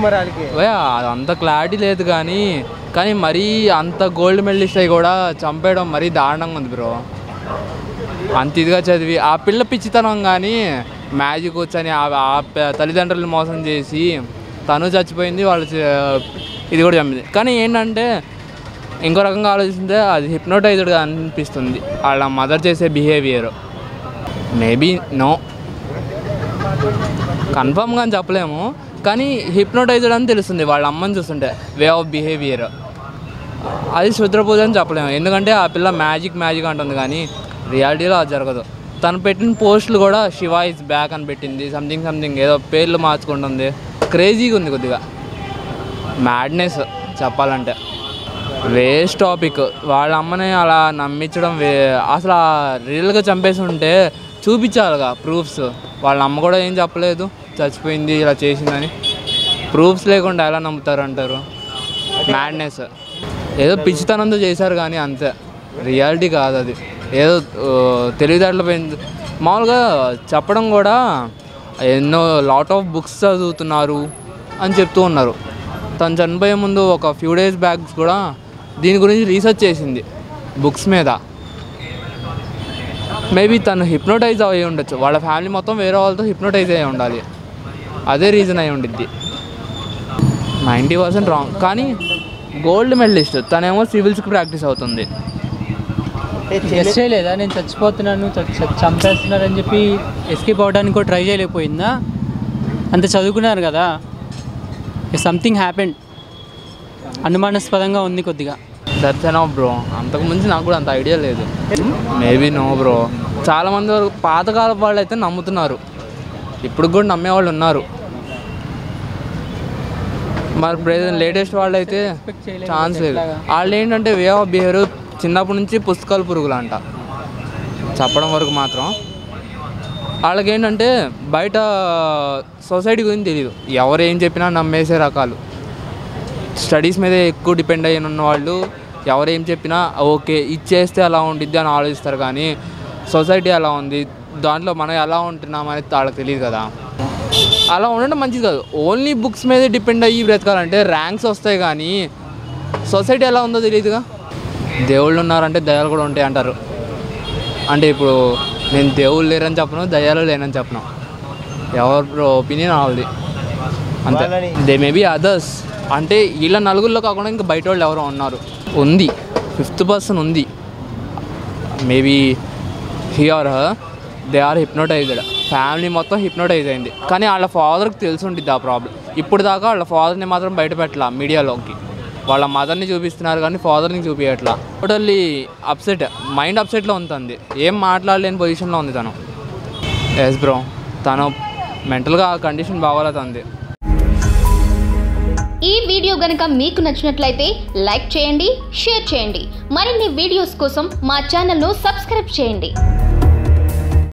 మరి వాళ్ళకి భయ్యా, అంత క్లారిటీ లేదు కానీ కానీ మరీ అంత గోల్డ్ మెడలిస్ట్ అయి కూడా చంపేయడం మరీ దారుణంగా ఉంది బ్రో అంత ఇదిగా చదివి ఆ పిల్ల పిచ్చితనం కానీ మ్యాజిక్ వచ్చని ఆ ఆ ప- తల్లిదండ్రులను మోసం చేసి తను చచ్చిపోయింది వాళ్ళు చ- ఇది కూడా చంపింది కానీ ఏంటంటే ఇంకో రకంగా ఆలోచిస్తే అది హిప్నోటైజ్డ్గా అనిపిస్తుంది వాళ్ళ మదర్ చేసే బిహేవియర్ మేబీ నో కన్ఫామ్గా అని చెప్పలేము కానీ హిప్నోటైజ్డ్ అని తెలుస్తుంది వాళ్ళ అమ్మని చూస్తుంటే వే ఆఫ్ బిహేవియర్ అది శుద్ర పూజ అని చెప్పలేము ఎందుకంటే ఆ పిల్ల మ్యాజిక్ మ్యాజిక్ అంటుంది కానీ రియాలిటీలో అది జరగదు తను పెట్టిన పోస్టులు కూడా శివ ఇస్ బ్యాక్ అని పెట్టింది సంథింగ్ సంథింగ్ ఏదో పేర్లు మార్చుకుంటుంది క్రేజీగా ఉంది కొద్దిగా మ్యాడ్నెస్ చెప్పాలంటే వేస్ట్ టాపిక్ వాళ్ళ అమ్మని అలా నమ్మించడం వే అసలు ఆ రియల్గా చంపేసి ఉంటే చూపించాలిగా ప్రూఫ్స్ వాళ్ళ అమ్మ కూడా ఏం చెప్పలేదు చచ్చిపోయింది ఇలా చేసిందని ప్రూఫ్స్ లేకుండా ఎలా నమ్ముతారు అంటారు మ్యాడ్నెస్ ఏదో పిచ్చితనంతో చేశారు కానీ అంతే రియాలిటీ కాదు అది ఏదో ఆ, తెలివితేటలు పోయింది మామూలుగా చెప్పడం కూడా ఎన్నో లాట్ ఆఫ్ బుక్స్ చదువుతున్నారు అని చెప్తూ ఉన్నారు తను చనిపోయే ముందు ఒక ఫ్యూ డేస్ బ్యాగ్స్ కూడా దీని గురించి రీసెర్చ్ చేసింది బుక్స్ మీద మేబీ తను హిప్నోటైజ్ అయి ఉండొచ్చు వాళ్ళ ఫ్యామిలీ మొత్తం వేరే వాళ్ళతో హిప్నోటైజ్ అయి ఉండాలి అదే రీజన్ అయి ఉండిద్ది నైంటీ పర్సెంట్ రాంగ్ కానీ గోల్డ్ మెడలిస్ట్ తనేమో సివిల్స్కి ప్రాక్టీస్ అవుతుంది గెస్ట్ చేయలేదా నేను చచ్చిపోతున్నాను చ- చ- చంపేస్తున్నారని చెప్పి ఎస్కేప్ అవ్వడానికి కూడా ట్రై చేయలేకపోయిందా అంత చదువుకున్నారు కదా సంథింగ్ హ్యాపెండ్ అనుమానాస్పదంగా ఉంది కొద్దిగా దర్శన బ్రో అంతకు మించి నాకు కూడా అంత ఐడియా లేదు మేబీ నో బ్రో చాలా మంది వరకు పాతకాల వాళ్ళు అయితే నమ్ముతున్నారు ఇప్పుడు కూడా నమ్మేవాళ్ళు ఉన్నారు మరి ప్రెసెంట్ లేటెస్ట్ వాళ్ళు అయితే చేయలేదు ఛాన్స్ లేదు ఎట్లాగా? వాళ్ళు ఏంటంటే వే ఆఫ్ బిహేవియర్ చిన్నప్పటి నుంచి పుస్తకాలు పురుగులు అంట చెప్పడం వరకు మాత్రం వాళ్ళకి ఏంటంటే బయట సొసైటీ గురించి తెలియదు ఎవరు ఏం చెప్పినా నమ్మేసే రకాలు స్టడీస్ మీద ఎక్కువ డిపెండ్ అయ్యి ఉన్న వాళ్ళు ఎవరేం చెప్పినా ఓకే ఇచ్చేస్తే అలా ఉండిద్ది అని ఆలోచిస్తారు కానీ సొసైటీ ఎలా ఉంది దాంట్లో మనం ఎలా ఉంటున్నాం అనేది వాళ్ళకి తెలియదు కదా అలా ఉండడం మంచిది కాదు ఓన్లీ బుక్స్ మీదే డిపెండ్ అయ్యి బ్రతకాలంటే ర్యాంక్స్ వస్తాయి కానీ సొసైటీ ఎలా ఉందో తెలియదుగా దేవుళ్ళు ఉన్నారంటే దయాలు కూడా ఉంటాయి అంటారు అంటే ఇప్పుడు నేను దేవుళ్ళు లేరని చెప్పను దయాలు లేనని చెప్పను ఎవరి ఒపీనియన్ వాళ్ళది అంతే వాళ్ళని- దే మే బి అదర్స్ అంటే వీళ్ళ నలుగురిలో కాకుండా ఇంకా బయట వాళ్ళు ఎవరో ఉన్నారు ఉంది ఫిఫ్త్ పర్సన్ ఉంది maybe he are they are hypnotised family మొత్తం హిప్నోటైజ్ అయింది కానీ వాళ్ళ ఫాదర్కి తెలిసి ఉంటుంది ఆ ప్రాబ్లం ఇప్పుడు దాకా వాళ్ళ ఫాదర్ని మాత్రం బయట పెట్టలా మీడియాలోకి వాళ్ళ మదర్ని చూపిస్తున్నారు కానీ ఫాదర్ని చూపించట్లా టోటల్లీ అప్సెట్ మైండ్ అప్సెట్లో ఉంటుంది ఏం మాట్లాడలేని పొజిషన్లో ఉంది తను ఎస్ బ్రో తను మెంటల్గా కండిషన్ బాగోలేదు తనది ఈ వీడియో గనక మీకు నచ్చినట్లయితే లైక్ చేయండి షేర్ చేయండి మరిన్ని వీడియోస్ కోసం మా ఛానల్ను సబ్స్క్రైబ్ చేయండి